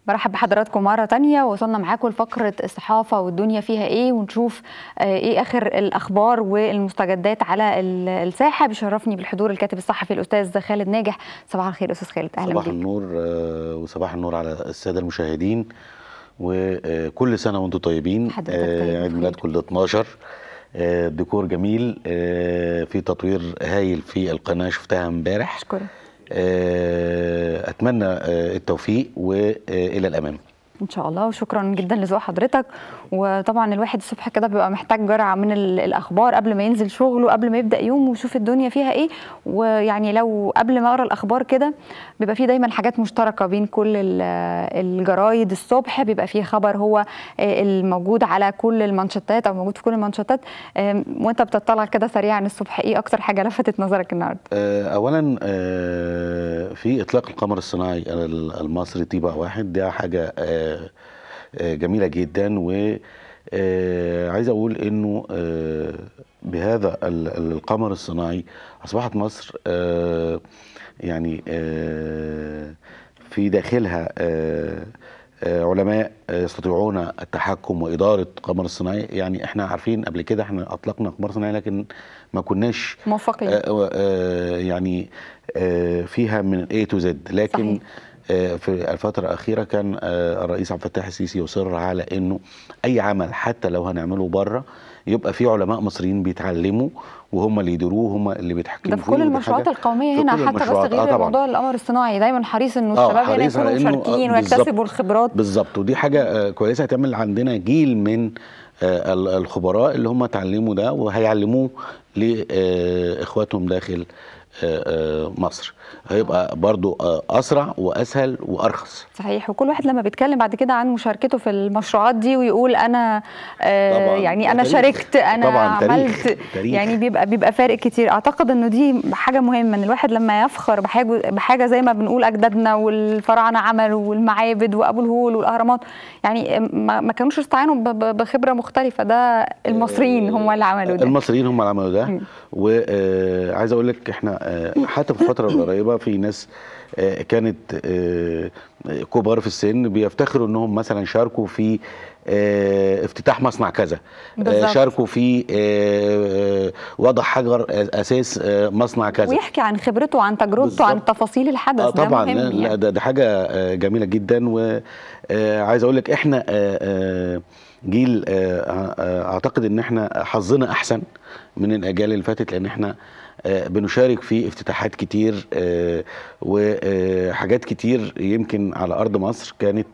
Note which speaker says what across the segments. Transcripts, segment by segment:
Speaker 1: برحب بحضراتكم مرة تانية وصلنا معاكم لفقرة الصحافة والدنيا فيها ايه ونشوف ايه اخر الاخبار والمستجدات على الساحة بيشرفني بالحضور الكاتب الصحفي الاستاذ خالد ناجح صباح الخير استاذ خالد اهلا
Speaker 2: صباح
Speaker 1: بيك
Speaker 2: النور وصباح النور على السادة المشاهدين وكل سنة وانتم طيبين
Speaker 1: حضرتك طيب
Speaker 2: عيد ميلاد كل 12 ديكور جميل في تطوير هايل في القناة شفتها امبارح
Speaker 1: اشكرك
Speaker 2: اتمنى التوفيق والى الامام
Speaker 1: ان شاء الله وشكرا جدا لذوق حضرتك وطبعا الواحد الصبح كده بيبقى محتاج جرعه من الاخبار قبل ما ينزل شغله قبل ما يبدا يوم ويشوف الدنيا فيها ايه ويعني لو قبل ما اقرا الاخبار كده بيبقى في دايما حاجات مشتركه بين كل الجرايد الصبح بيبقى فيه خبر هو الموجود على كل المانشيتات او موجود في كل المانشيتات وانت بتطلع كده سريعا الصبح ايه اكتر حاجه لفتت نظرك النهارده
Speaker 2: اولا في اطلاق القمر الصناعي المصري طيبه واحد ده حاجه جميلة جدا وعايز أقول أنه بهذا القمر الصناعي أصبحت مصر يعني في داخلها علماء يستطيعون التحكم وإدارة القمر الصناعي يعني احنا عارفين قبل كده احنا أطلقنا قمر صناعي لكن ما كناش
Speaker 1: موفقين
Speaker 2: يعني فيها من A to Z لكن صحيح. في الفترة الأخيرة كان الرئيس عبد الفتاح السيسي يصر على إنه أي عمل حتى لو هنعمله بره يبقى في علماء مصريين بيتعلموا وهم اللي يديروه هم اللي بيتحكموا
Speaker 1: ده في كل المشروعات القوميه هنا حتى بس غير آه موضوع القمر الصناعي دايما حريص انه الشباب هنا يكونوا مشاركين ويكتسبوا الخبرات
Speaker 2: بالظبط ودي حاجه كويسه هتعمل عندنا جيل من الخبراء اللي هم اتعلموا ده وهيعلموه لاخواتهم داخل مصر هيبقى برضو اسرع واسهل وارخص
Speaker 1: صحيح وكل واحد لما بيتكلم بعد كده عن مشاركته في المشروعات دي ويقول انا آه يعني انا تاريخ. شاركت انا
Speaker 2: طبعا
Speaker 1: عملت
Speaker 2: تاريخ. تاريخ.
Speaker 1: يعني بيبقى بيبقى فارق كتير اعتقد انه دي حاجه مهمه ان الواحد لما يفخر بحاجه بحاجه زي ما بنقول اجدادنا والفراعنه عملوا والمعابد وابو الهول والاهرامات يعني ما كانوش استعانوا بخبره مختلفه ده المصريين هم اللي عملوا ده
Speaker 2: المصريين هم اللي عملوا ده وعايز اقول لك احنا حتى في الفتره القريبه في ناس كانت كبار في السن بيفتخروا انهم مثلا شاركوا في افتتاح مصنع كذا
Speaker 1: بالزبط.
Speaker 2: شاركوا في وضع حجر اساس مصنع كذا
Speaker 1: ويحكي عن خبرته وعن تجربته عن تفاصيل الحدث
Speaker 2: آه طبعا
Speaker 1: ده مهم
Speaker 2: لا ده, ده حاجه جميله جدا وعايز اقول لك احنا جيل اعتقد ان احنا حظنا احسن من الاجيال اللي فاتت لان احنا بنشارك في افتتاحات كتير وحاجات كتير يمكن على ارض مصر كانت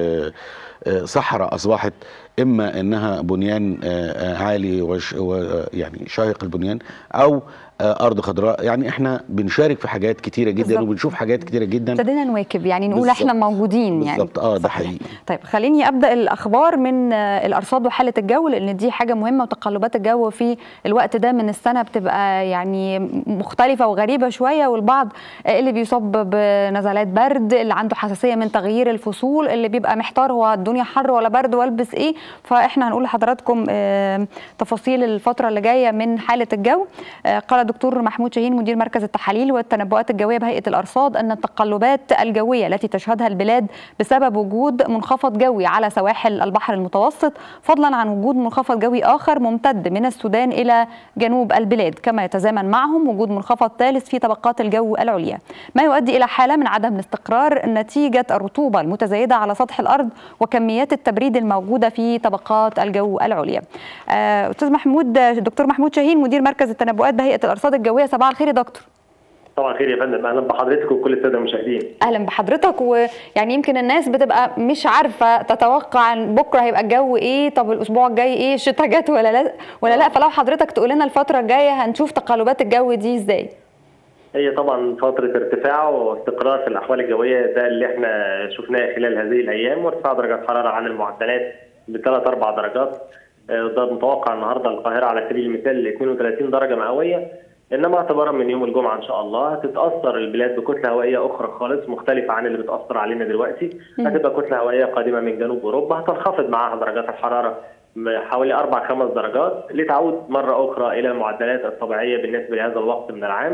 Speaker 2: صحراء اصبحت اما انها بنيان عالي ويعني شاهق البنيان او ارض خضراء يعني احنا بنشارك في حاجات كتيره جدا بالزبط. وبنشوف حاجات كتيره جدا
Speaker 1: ابتدينا نواكب يعني نقول بالزبط. احنا موجودين يعني
Speaker 2: بالظبط اه ده حقيقي
Speaker 1: طيب خليني ابدا الاخبار من الارصاد وحاله الجو لان دي حاجه مهمه وتقلبات الجو في الوقت ده من السنه بتبقى يعني مختلفه وغريبه شويه والبعض اللي بيصاب بنزلات برد اللي عنده حساسيه من تغيير الفصول اللي بيبقى محتار هو الدنيا حر ولا برد والبس ايه فاحنا هنقول لحضراتكم تفاصيل الفتره اللي جايه من حاله الجو قال دكتور محمود شاهين مدير مركز التحاليل والتنبؤات الجويه بهيئه الارصاد ان التقلبات الجويه التي تشهدها البلاد بسبب وجود منخفض جوي على سواحل البحر المتوسط فضلا عن وجود منخفض جوي اخر ممتد من السودان الى جنوب البلاد كما يتزامن معهم وجود منخفض ثالث في طبقات الجو العليا ما يؤدي الى حاله من عدم الاستقرار نتيجه الرطوبه المتزايده على سطح الارض وكميات التبريد الموجوده في طبقات الجو العليا استاذ محمود دكتور محمود شاهين مدير مركز التنبؤات بهيئه الارصاد الجويه صباح الخير يا دكتور
Speaker 3: طبعا خير يا فندم اهلا بحضرتك وكل الساده المشاهدين
Speaker 1: اهلا بحضرتك ويعني يمكن الناس بتبقى مش عارفه تتوقع بكره هيبقى الجو ايه طب الاسبوع الجاي ايه الشتاء جت ولا لا ولا لا فلو حضرتك تقول لنا الفتره الجايه هنشوف تقلبات الجو دي ازاي
Speaker 3: هي طبعا فتره ارتفاع واستقرار في الاحوال الجويه ده اللي احنا شفناه خلال هذه الايام وارتفاع درجات حراره عن المعدلات بثلاث اربع درجات ده متوقع النهارده القاهره على سبيل المثال 32 درجه مئويه انما اعتبارا من يوم الجمعه ان شاء الله هتتاثر البلاد بكتله هوائيه اخرى خالص مختلفه عن اللي بتاثر علينا دلوقتي هتبقى كتله هوائيه قادمه من جنوب اوروبا هتنخفض معاها درجات الحراره حوالي اربع خمس درجات لتعود مره اخرى الى المعدلات الطبيعيه بالنسبه لهذا الوقت من العام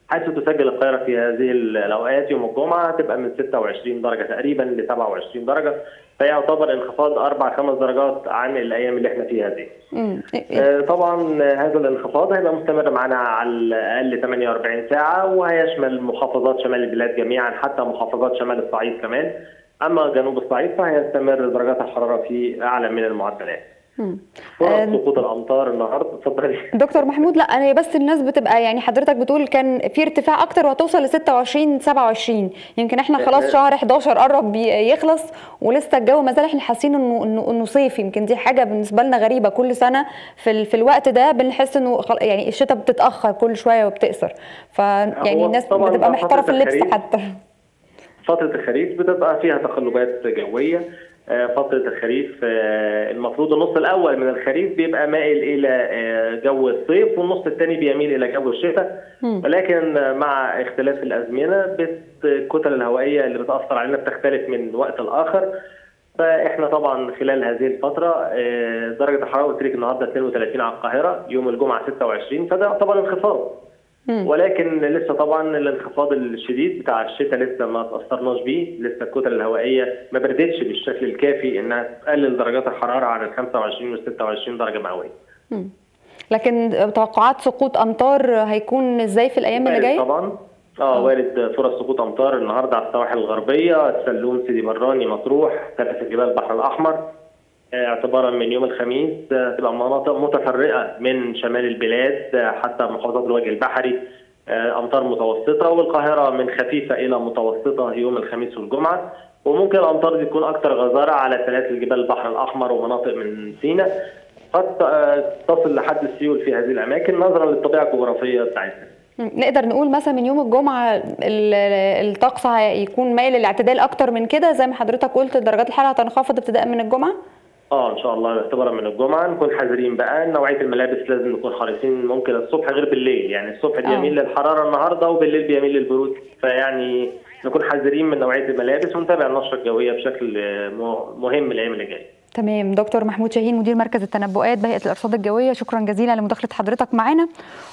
Speaker 3: حيث تسجل القاهره في هذه الاوقات يوم الجمعه تبقى من 26 درجه تقريبا ل 27 درجه فيعتبر انخفاض اربع خمس درجات عن الايام اللي احنا فيها دي. آه طبعا هذا الانخفاض هيبقى مستمر معانا على الاقل 48 ساعه وهيشمل محافظات شمال البلاد جميعا حتى محافظات شمال الصعيد كمان. اما جنوب الصعيد فهيستمر درجات الحراره فيه اعلى من المعدلات. فرص سقوط الامطار النهارده اتفضلي
Speaker 1: دكتور محمود لا هي بس الناس بتبقى يعني حضرتك بتقول كان في ارتفاع اكتر وهتوصل ل 26 27 يمكن احنا خلاص شهر 11 قرب يخلص ولسه الجو ما زال احنا حاسين انه انه انه صيف يمكن دي حاجه بالنسبه لنا غريبه كل سنه في في الوقت ده بنحس انه يعني الشتاء بتتاخر كل شويه وبتقصر فيعني الناس بتبقى محتاره في اللبس حتى
Speaker 3: فتره الخريف بتبقى فيها تقلبات جويه فترة الخريف المفروض النص الأول من الخريف بيبقى مائل إلى جو الصيف والنص الثاني بيميل إلى جو الشتاء ولكن مع اختلاف الأزمنة الكتل الهوائية اللي بتأثر علينا بتختلف من وقت لآخر فاحنا طبعا خلال هذه الفتره درجه الحراره قلت لك النهارده 32 على القاهره يوم الجمعه 26 فده يعتبر انخفاض ولكن لسه طبعا الانخفاض الشديد بتاع الشتاء لسه ما تاثرناش بيه لسه الكتل الهوائيه ما بردتش بالشكل الكافي انها تقلل درجات الحراره عن ال 25 وال 26 درجه مئويه
Speaker 1: لكن توقعات سقوط امطار هيكون ازاي في الايام اللي جايه
Speaker 3: طبعا اه وارد فرص سقوط امطار النهارده على السواحل الغربيه السلوم سيدي براني مطروح ثلاث جبال البحر الاحمر اعتبارا من يوم الخميس تبقى مناطق متفرقه من شمال البلاد حتى محافظات الوجه البحري امطار متوسطه والقاهره من خفيفه الى متوسطه يوم الخميس والجمعه وممكن الامطار دي تكون اكثر غزاره على سلاسل جبال البحر الاحمر ومناطق من سيناء قد تصل لحد السيول في هذه الاماكن نظرا للطبيعه الجغرافيه بتاعتنا.
Speaker 1: نقدر نقول مثلا من يوم الجمعه الطقس هيكون مايل للاعتدال اكتر من كده زي ما حضرتك قلت درجات الحراره هتنخفض ابتداء من الجمعه؟
Speaker 3: اه ان شاء الله اعتبارا من الجمعه نكون حذرين بقى نوعيه الملابس لازم نكون حريصين ممكن الصبح غير بالليل يعني الصبح بيميل للحراره النهارده وبالليل بيميل للبرود فيعني نكون حذرين من نوعيه الملابس ونتابع النشره الجويه بشكل مهم الايام اللي جايه
Speaker 1: تمام دكتور محمود شاهين مدير مركز التنبؤات بهيئه الارصاد الجويه شكرا جزيلا لمداخله حضرتك معانا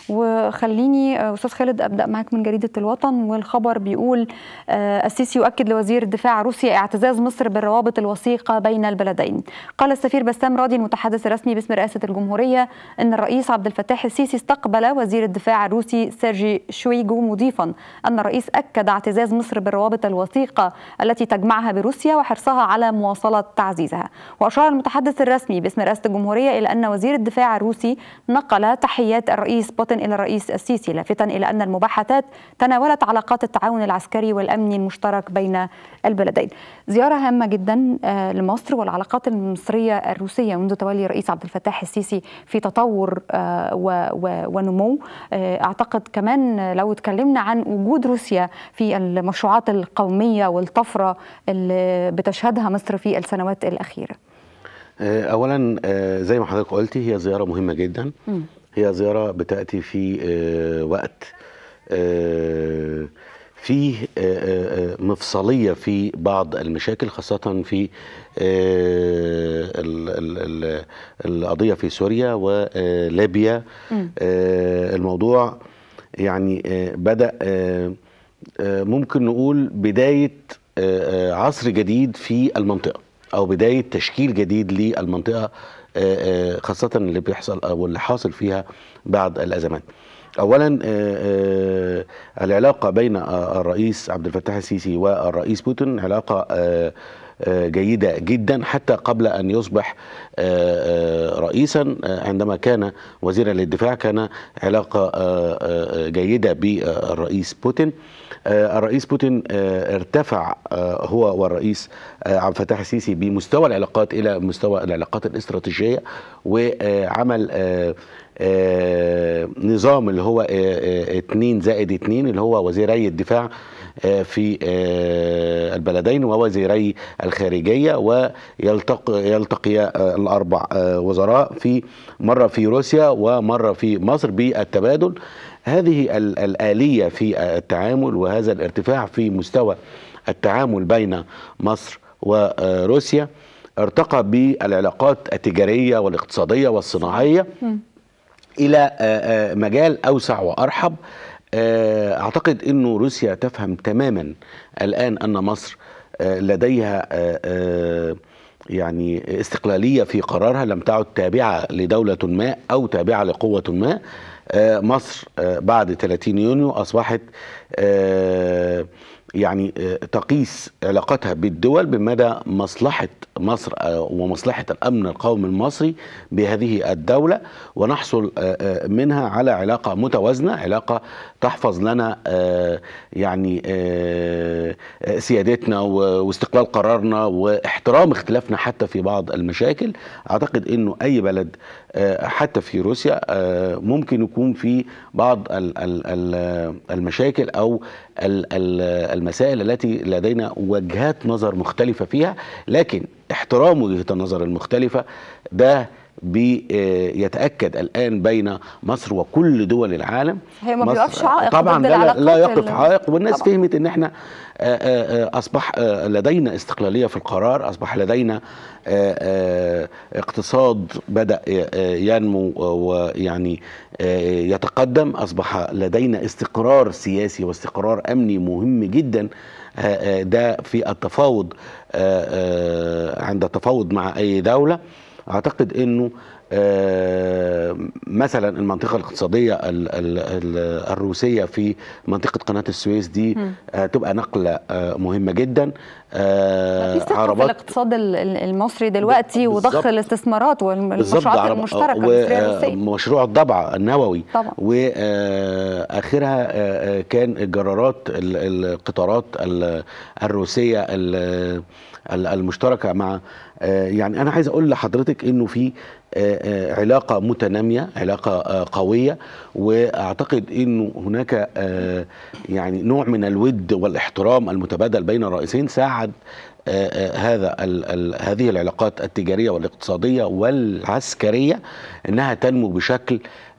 Speaker 1: وخليني استاذ خالد ابدا معاك من جريده الوطن والخبر بيقول السيسي يؤكد لوزير الدفاع روسيا اعتزاز مصر بالروابط الوثيقه بين البلدين قال السفير بسام راضي المتحدث الرسمي باسم رئاسه الجمهوريه ان الرئيس عبد الفتاح السيسي استقبل وزير الدفاع الروسي سيرجي شويجو مضيفا ان الرئيس اكد اعتزاز مصر بالروابط الوثيقه التي تجمعها بروسيا وحرصها على مواصله تعزيزها وأشار المتحدث الرسمي باسم رئاسة الجمهورية إلى أن وزير الدفاع الروسي نقل تحيات الرئيس بوتين إلى الرئيس السيسي لافتا إلى أن المباحثات تناولت علاقات التعاون العسكري والأمني المشترك بين البلدين زيارة هامة جدا لمصر والعلاقات المصرية الروسية منذ تولي الرئيس عبد الفتاح السيسي في تطور ونمو أعتقد كمان لو اتكلمنا عن وجود روسيا في المشروعات القومية والطفرة اللي بتشهدها مصر في السنوات الأخيرة
Speaker 2: اولا زي ما حضرتك قلتي هي زياره مهمه جدا هي زياره بتاتي في وقت فيه مفصليه في بعض المشاكل خاصه في القضيه في سوريا وليبيا الموضوع يعني بدا ممكن نقول بدايه عصر جديد في المنطقه او بدايه تشكيل جديد للمنطقه خاصه اللي بيحصل او اللي حاصل فيها بعد الازمات. اولا العلاقه بين الرئيس عبد الفتاح السيسي والرئيس بوتين علاقه جيده جدا حتى قبل ان يصبح رئيسا عندما كان وزيرا للدفاع كان علاقه جيده بالرئيس بوتين الرئيس بوتين ارتفع هو والرئيس عبد الفتاح السيسي بمستوى العلاقات الى مستوى العلاقات الاستراتيجيه وعمل نظام اللي هو اتنين زائد اتنين اللي هو وزيري الدفاع في البلدين ووزيري الخارجيه ويلتقي يلتقي الاربع وزراء في مره في روسيا ومره في مصر بالتبادل هذه الآلية في التعامل وهذا الارتفاع في مستوى التعامل بين مصر وروسيا ارتقى بالعلاقات التجارية والاقتصادية والصناعية إلى مجال أوسع وأرحب آه، اعتقد انه روسيا تفهم تماما الان ان مصر آه، لديها آه، آه، يعني استقلاليه في قرارها لم تعد تابعه لدوله ما او تابعه لقوه ما آه، مصر آه، بعد 30 يونيو اصبحت آه، يعني آه، تقيس علاقتها بالدول بمدى مصلحه مصر آه، ومصلحه الامن القومي المصري بهذه الدوله ونحصل آه، آه، منها على علاقه متوازنه علاقه تحفظ لنا آه، يعني آه، آه، سيادتنا و- واستقلال قرارنا واحترام اختلافنا حتى في بعض المشاكل اعتقد انه اي بلد آه، حتى في روسيا آه، ممكن يكون في بعض ال- ال- ال- المشاكل او ال- ال- المسائل التي لدينا وجهات نظر مختلفه فيها لكن احترام وجهه النظر المختلفه ده بيتاكد الان بين مصر وكل دول العالم
Speaker 1: هي ما
Speaker 2: مصر-
Speaker 1: بيقفش عائق
Speaker 2: طبعا
Speaker 1: ضد
Speaker 2: لا, لا, لا
Speaker 1: العلاقات
Speaker 2: يقف
Speaker 1: ال-
Speaker 2: عائق والناس
Speaker 1: طبعاً.
Speaker 2: فهمت ان احنا آه، آه، آه، اصبح آه، لدينا استقلاليه في القرار اصبح لدينا آه، آه، اقتصاد بدا آه، ينمو ويعني آه، يتقدم اصبح لدينا استقرار سياسي واستقرار امني مهم جدا آه، آه، ده في التفاوض آه، آه، عند التفاوض مع اي دوله اعتقد انه آه، مثلا المنطقه الاقتصاديه ال- ال- ال- الروسيه في منطقه قناه السويس دي آه، تبقى نقله آه، مهمه جدا آه،
Speaker 1: في ثقه في الاقتصاد ال- ال- المصري دلوقتي وضخ
Speaker 2: بالظبط.
Speaker 1: الاستثمارات
Speaker 2: بالظبط
Speaker 1: والمشروعات
Speaker 2: عرب-
Speaker 1: المشتركه المصريه الروسيه
Speaker 2: ومشروع الضبع النووي
Speaker 1: طبعا.
Speaker 2: واخرها كان الجرارات ال- القطارات ال- الروسيه ال- ال- المشتركه مع آه، يعني انا عايز اقول لحضرتك انه في آه، آه، علاقه متناميه علاقه آه، قويه واعتقد انه هناك آه، يعني نوع من الود والاحترام المتبادل بين الرئيسين ساعد آه، آه، هذا ال- ال- هذه العلاقات التجاريه والاقتصاديه والعسكريه انها تنمو بشكل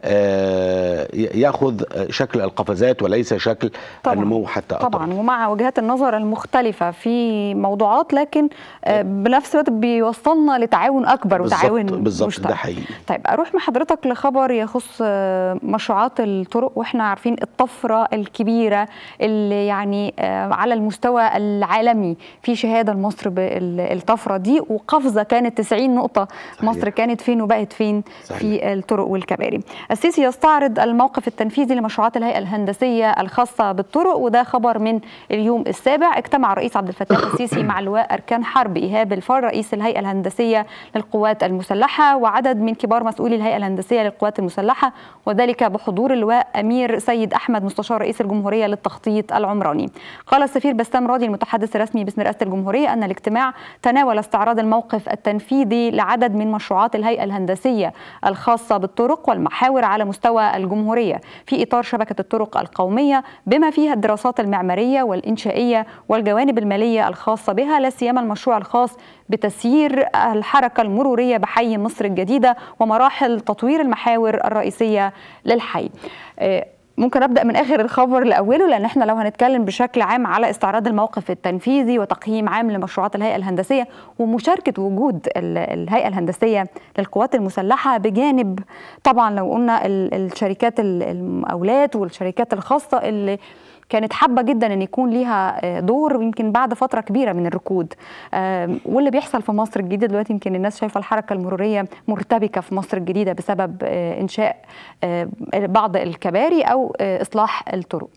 Speaker 2: آه، ي- ياخذ شكل القفزات وليس شكل
Speaker 1: طبعاً.
Speaker 2: النمو حتى
Speaker 1: طبعا ومع وجهات النظر المختلفه في موضوعات لكن آه، بنفس الوقت بيوصلنا لتعاون اكبر
Speaker 2: بالظبط
Speaker 1: وتعاون
Speaker 2: بالظبط
Speaker 1: مشترك.
Speaker 2: ده حقيقي
Speaker 1: طيب اروح مع حضرتك لخبر يخص آه، مشروعات الطرق واحنا عارفين الطفره الكبيره اللي يعني آه، على المستوى العالمي في شهاده لمصر بالطفره دي وقفزه كانت 90 نقطه
Speaker 2: صحيح.
Speaker 1: مصر كانت فين وبقت فين
Speaker 2: صحيح.
Speaker 1: في الطرق والكباري السيسي يستعرض الموقف التنفيذي لمشروعات الهيئه الهندسيه الخاصه بالطرق وده خبر من اليوم السابع اجتمع الرئيس عبد الفتاح السيسي مع لواء اركان حرب ايهاب الفار رئيس الهيئه الهندسيه للقوات المسلحه وعدد من كبار مسؤولي الهيئه الهندسيه للقوات المسلحه وذلك بحضور اللواء امير سيد احمد مستشار رئيس الجمهوريه للتخطيط العمراني قال السفير بسام راضي المتحدث الرسمي باسم رئاسه الجمهوريه ان الاجتماع تناول استعراض الموقف التنفيذي لعدد من مشروعات الهيئه الهندسيه الخاصه بالطرق والمحاور على مستوى الجمهوريه في اطار شبكه الطرق القوميه بما فيها الدراسات المعماريه والانشائيه والجوانب الماليه الخاصه بها لا سيما المشروع الخاص بتسيير الحركه المروريه بحي مصر الجديده ومراحل تطوير المحاور الرئيسيه للحي. آه، ممكن ابدا من اخر الخبر لاوله لان احنا لو هنتكلم بشكل عام على استعراض الموقف التنفيذي وتقييم عام لمشروعات الهيئه الهندسيه ومشاركه وجود ال- الهيئه الهندسيه للقوات المسلحه بجانب طبعا لو قلنا ال- الشركات ال- المقاولات والشركات الخاصه اللي كانت حابه جدا ان يكون ليها آه، دور يمكن بعد فتره كبيره من الركود آم، واللي بيحصل في مصر الجديده دلوقتي يمكن الناس شايفه الحركه المروريه مرتبكه في مصر الجديده بسبب آه، انشاء آه، بعض الكباري او آه، اصلاح الطرق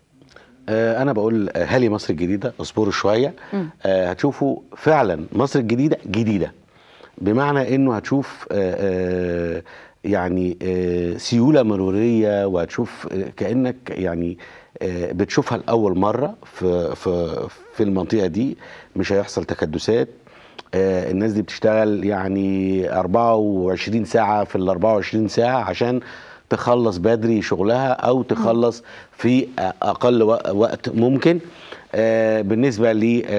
Speaker 2: آه، انا بقول آه، هالي مصر الجديده اصبروا شويه آه، هتشوفوا فعلا مصر الجديده جديده بمعنى انه هتشوف آه، آه، يعني آه، سيوله مروريه وهتشوف آه، كانك يعني آه، بتشوفها لاول مره في في في المنطقه دي مش هيحصل تكدسات آه، الناس دي بتشتغل يعني 24 ساعه في ال 24 ساعه عشان تخلص بدري شغلها او تخلص في اقل وق- وقت ممكن آه، بالنسبه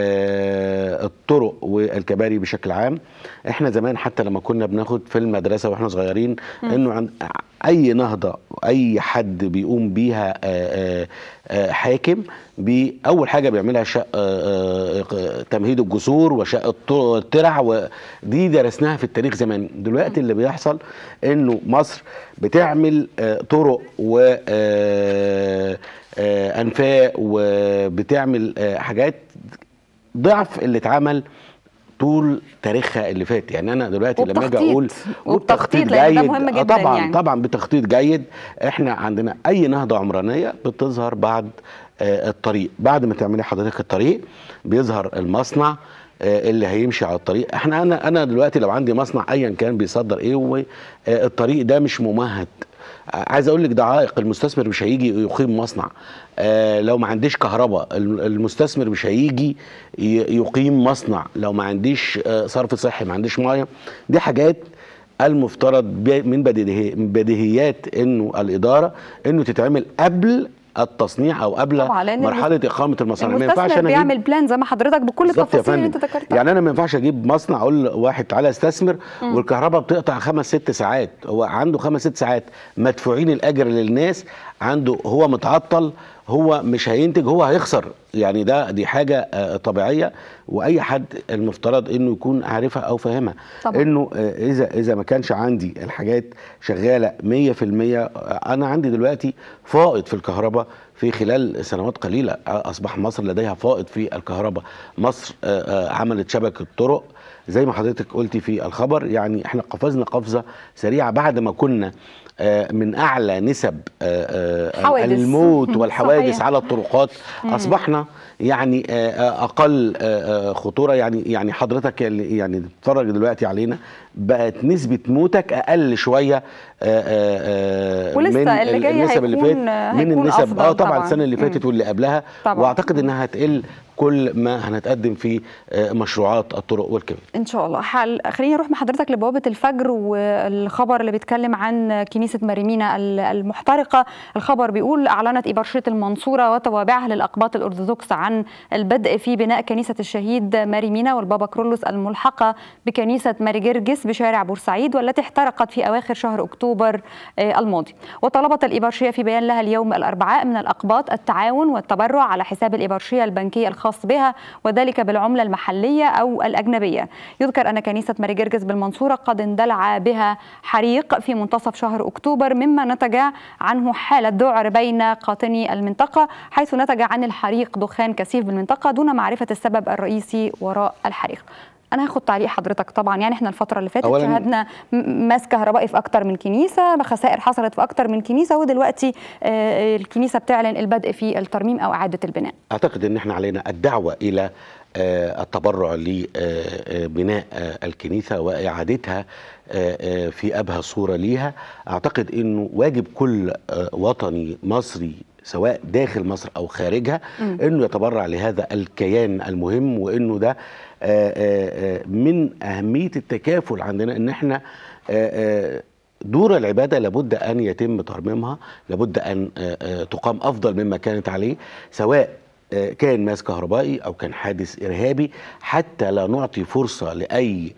Speaker 2: للطرق والكباري بشكل عام احنا زمان حتى لما كنا بناخد في المدرسه واحنا صغيرين انه عن اي نهضه اي حد بيقوم بيها آه، آه، آه، حاكم بي- اول حاجه بيعملها شق آه، آه، تمهيد الجسور وشق الط- الترع ودي درسناها في التاريخ زمان دلوقتي اللي بيحصل انه مصر بتعمل آه، طرق و آه، آه، انفاق وبتعمل آه، حاجات ضعف اللي اتعمل طول تاريخها اللي فات يعني انا دلوقتي لما اجي
Speaker 1: وبتخطيط.
Speaker 2: اقول
Speaker 1: وبتخطيط لأن ده مهم
Speaker 2: آه
Speaker 1: جداً
Speaker 2: طبعا
Speaker 1: يعني.
Speaker 2: طبعا بتخطيط جيد احنا عندنا اي نهضه عمرانيه بتظهر بعد آه، الطريق بعد ما تعملي حضرتك الطريق بيظهر المصنع آه، اللي هيمشي على الطريق احنا انا انا دلوقتي لو عندي مصنع ايا كان بيصدر ايه والطريق ده مش ممهد آه، عايز اقول لك ده عائق المستثمر مش هيجي يقيم مصنع آه لو ما عنديش كهرباء الم- المستثمر مش هيجي ي- يقيم مصنع لو ما عنديش آه صرف صحي ما عنديش ميه دي حاجات المفترض ب- من بديهي- من بديهيات انه الاداره انه تتعمل قبل التصنيع او قبل
Speaker 1: طبعاً، لأن
Speaker 2: مرحله اقامه المصانع ما ينفعش
Speaker 1: المستثمر
Speaker 2: انا أجيب-
Speaker 1: بيعمل بلان زي ما حضرتك بكل
Speaker 2: بالظبط يا
Speaker 1: التفاصيل اللي
Speaker 2: فندم
Speaker 1: انت ذكرتها
Speaker 2: يعني انا ما ينفعش اجيب مصنع اقول لواحد تعالى استثمر والكهرباء بتقطع خمس ست ساعات هو عنده خمس ست ساعات مدفوعين الاجر للناس عنده هو متعطل هو مش هينتج هو هيخسر يعني ده دي حاجه آه، طبيعيه واي حد المفترض انه يكون عارفها او فاهمها
Speaker 1: طبعا.
Speaker 2: انه آه، اذا اذا ما كانش عندي الحاجات شغاله 100% آه، انا عندي دلوقتي فائض في الكهرباء في خلال سنوات قليله آه، اصبح مصر لديها فائض في الكهرباء مصر آه، آه، عملت شبكه طرق زي ما حضرتك قلتي في الخبر يعني احنا قفزنا قفزه سريعه بعد ما كنا آه، من اعلى نسب آه، آه،
Speaker 1: حوادث.
Speaker 2: الموت والحوادث
Speaker 1: صحيح.
Speaker 2: على الطرقات اصبحنا يعني آه، آه، اقل آه، آه، خطوره يعني يعني حضرتك اللي يعني تتفرج دلوقتي علينا بقت نسبه موتك اقل شويه آه، آه، آه،
Speaker 1: ولسه
Speaker 2: من
Speaker 1: اللي
Speaker 2: ال-
Speaker 1: جاي
Speaker 2: النسب اللي
Speaker 1: هيكون-
Speaker 2: فات من
Speaker 1: هيكون
Speaker 2: النسب
Speaker 1: أفضل
Speaker 2: اه طبعا
Speaker 1: طبعاً.
Speaker 2: السنه اللي
Speaker 1: مم.
Speaker 2: فاتت واللي قبلها
Speaker 1: طبعاً.
Speaker 2: واعتقد انها هتقل كل ما هنتقدم في آه، مشروعات الطرق والكباري
Speaker 1: ان شاء الله حل... خليني اروح مع حضرتك لبوابه الفجر والخبر اللي بيتكلم عن كنيسه ماريمينا ال- المحترقه الخبر بيقول اعلنت ابرشيه المنصوره وتوابعها للاقباط الارثوذكس عن البدء في بناء كنيسه الشهيد ماريمينا والبابا كرولوس الملحقه بكنيسه ماري جرجس بشارع بورسعيد والتي احترقت في اواخر شهر اكتوبر آه، الماضي وطلبت الابرشيه في بيان لها اليوم الاربعاء من الاقباط التعاون والتبرع على حساب الابرشيه البنكي الخاص بها وذلك بالعمله المحليه او الاجنبيه يذكر ان كنيسه ماري جرجس بالمنصوره قد اندلع بها حريق في منتصف شهر اكتوبر مما نتج عنه حاله ذعر بين قاطني المنطقه حيث نتج عن الحريق دخان كثيف بالمنطقه دون معرفه السبب الرئيسي وراء الحريق انا هاخد تعليق حضرتك طبعا يعني احنا الفتره اللي فاتت
Speaker 2: أولاً-
Speaker 1: شاهدنا م- ماس كهربائي في اكتر من كنيسه خسائر حصلت في اكتر من كنيسه ودلوقتي آه، الكنيسه بتعلن البدء في الترميم او اعاده البناء
Speaker 2: اعتقد ان احنا علينا الدعوه الى آه، التبرع لبناء الكنيسه واعادتها آه، آه، في ابهى صوره ليها اعتقد انه واجب كل آه، وطني مصري سواء داخل مصر او خارجها انه يتبرع لهذا الكيان المهم وانه ده آه، آه، آه، من اهميه التكافل عندنا ان احنا آه، آه، دور العباده لابد ان يتم ترميمها لابد ان آه، آه، تقام افضل مما كانت عليه سواء آه، كان ماس كهربائي او كان حادث ارهابي حتى لا نعطي فرصه لاي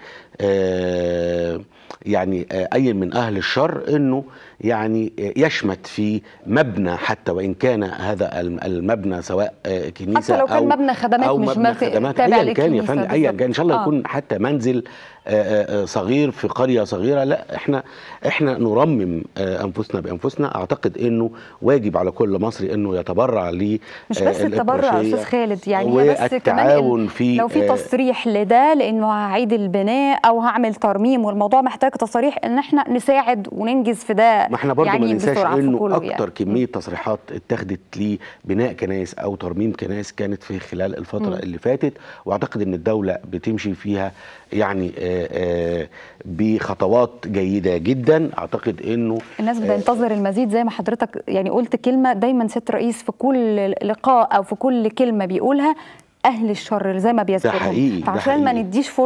Speaker 2: آه، يعني آه، اي من اهل الشر انه يعني آه، يشمت في مبنى حتى وان كان هذا الم- المبنى سواء آه، كنيسه
Speaker 1: حتى لو كان
Speaker 2: أو
Speaker 1: مبنى خدمات
Speaker 2: أو
Speaker 1: مش
Speaker 2: مبنى
Speaker 1: مبنى
Speaker 2: خدمات
Speaker 1: تابع
Speaker 2: ايا كان يا
Speaker 1: للكنيسة
Speaker 2: فندم ايا
Speaker 1: بالظبط.
Speaker 2: كان ان شاء الله
Speaker 1: آه.
Speaker 2: يكون حتى منزل آه، آه، آه، صغير في قريه صغيره لا احنا احنا نرمم آه، انفسنا بانفسنا اعتقد انه واجب على كل مصري انه يتبرع ل
Speaker 1: مش بس التبرع يا استاذ خالد يعني هي بس كمان
Speaker 2: والتعاون
Speaker 1: ال-
Speaker 2: في
Speaker 1: لو في
Speaker 2: آه،
Speaker 1: تصريح لده لانه هعيد البناء او هعمل ترميم والموضوع محتاج تصاريح ان احنا نساعد وننجز في ده
Speaker 2: ما احنا برضو
Speaker 1: يعني
Speaker 2: ما ننساش
Speaker 1: بسرعة في
Speaker 2: انه
Speaker 1: كله
Speaker 2: اكتر
Speaker 1: يعني.
Speaker 2: كميه تصريحات اتخذت لبناء كنائس او ترميم كنائس كانت في خلال الفتره
Speaker 1: مم.
Speaker 2: اللي فاتت واعتقد ان الدوله بتمشي فيها يعني آه، آه، بخطوات جيده جدا اعتقد انه
Speaker 1: الناس بتنتظر المزيد زي ما حضرتك يعني قلت كلمه دايما ست رئيس في كل لقاء او في كل كلمه بيقولها اهل الشر زي ما بيذكرهم
Speaker 2: حقيقي، ده
Speaker 1: فعشان ما
Speaker 2: حقيقي.
Speaker 1: نديش فرصه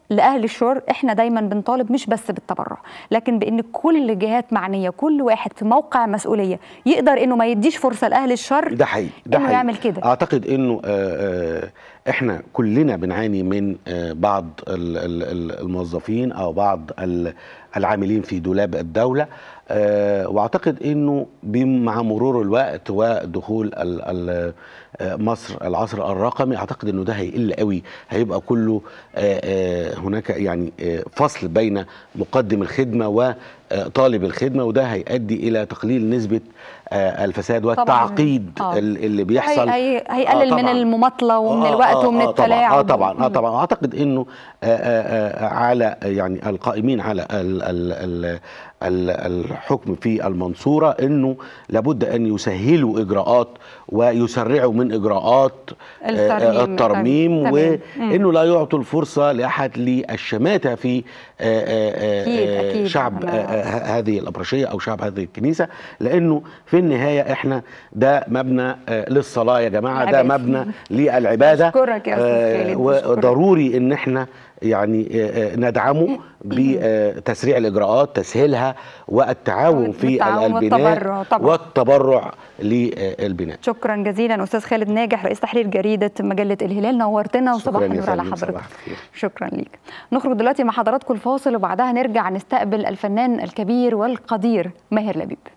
Speaker 1: لاهل الشر احنا دايما بنطالب مش بس بالتبرع لكن بان كل جهات معنيه كل واحد في موقع مسؤوليه يقدر انه ما يديش فرصه لاهل الشر
Speaker 2: ده حقيقي ده
Speaker 1: إنه
Speaker 2: حقيقي
Speaker 1: يعمل كده.
Speaker 2: اعتقد انه آه، آه، احنا كلنا بنعاني من آه، بعض ال- ال- ال- الموظفين او بعض ال- العاملين في دولاب الدوله آه، واعتقد انه بم- مع مرور الوقت ودخول ال- ال- آه، مصر العصر الرقمي اعتقد انه ده هيقل قوي هيبقى كله آه، آه، هناك يعني آه، فصل بين مقدم الخدمه وطالب الخدمه وده هيؤدي الى تقليل نسبه آه، الفساد
Speaker 1: طبعاً.
Speaker 2: والتعقيد
Speaker 1: آه.
Speaker 2: ال- اللي بيحصل
Speaker 1: هي هي هيقلل
Speaker 2: آه
Speaker 1: من
Speaker 2: طبعاً.
Speaker 1: المماطله ومن
Speaker 2: آه،
Speaker 1: الوقت
Speaker 2: آه،
Speaker 1: ومن
Speaker 2: آه، طبعاً،
Speaker 1: التلاعب
Speaker 2: اه طبعا اه
Speaker 1: مم.
Speaker 2: طبعا اعتقد انه آه، آه، آه، على يعني القائمين على ال ال ال ال الحكم في المنصوره انه لابد ان يسهلوا اجراءات ويسرعوا من اجراءات آه،
Speaker 1: الترميم.
Speaker 2: آه، الترميم
Speaker 1: تمام. مم.
Speaker 2: وانه لا يعطوا الفرصه لاحد للشماته في آه، آه،
Speaker 1: أكيد،
Speaker 2: آه،
Speaker 1: أكيد.
Speaker 2: شعب
Speaker 1: أنا-
Speaker 2: آه، آه، هذه الابرشيه او شعب هذه الكنيسه لانه في النهايه احنا ده مبنى آه، للصلاه يا جماعه ده
Speaker 1: العبادة.
Speaker 2: مبنى للعباده
Speaker 1: أشكرك يا أستاذ
Speaker 2: آه،
Speaker 1: خالد، أشكرك.
Speaker 2: وضروري ان احنا يعني آه، آه، ندعمه بتسريع الاجراءات تسهيلها والتعاون في
Speaker 1: والتعاون
Speaker 2: البناء
Speaker 1: والتبرع طبعاً.
Speaker 2: والتبرع للبناء
Speaker 1: شكرا جزيلا استاذ خالد ناجح رئيس تحرير جريده مجله الهلال نورتنا وصباح
Speaker 2: شكراً يا
Speaker 1: النور على
Speaker 2: فندم،
Speaker 1: حضرتك
Speaker 2: صباح الخير.
Speaker 1: شكرا ليك نخرج دلوقتي مع حضراتكم الفاصل وبعدها نرجع نستقبل الفنان الكبير والقدير ماهر لبيب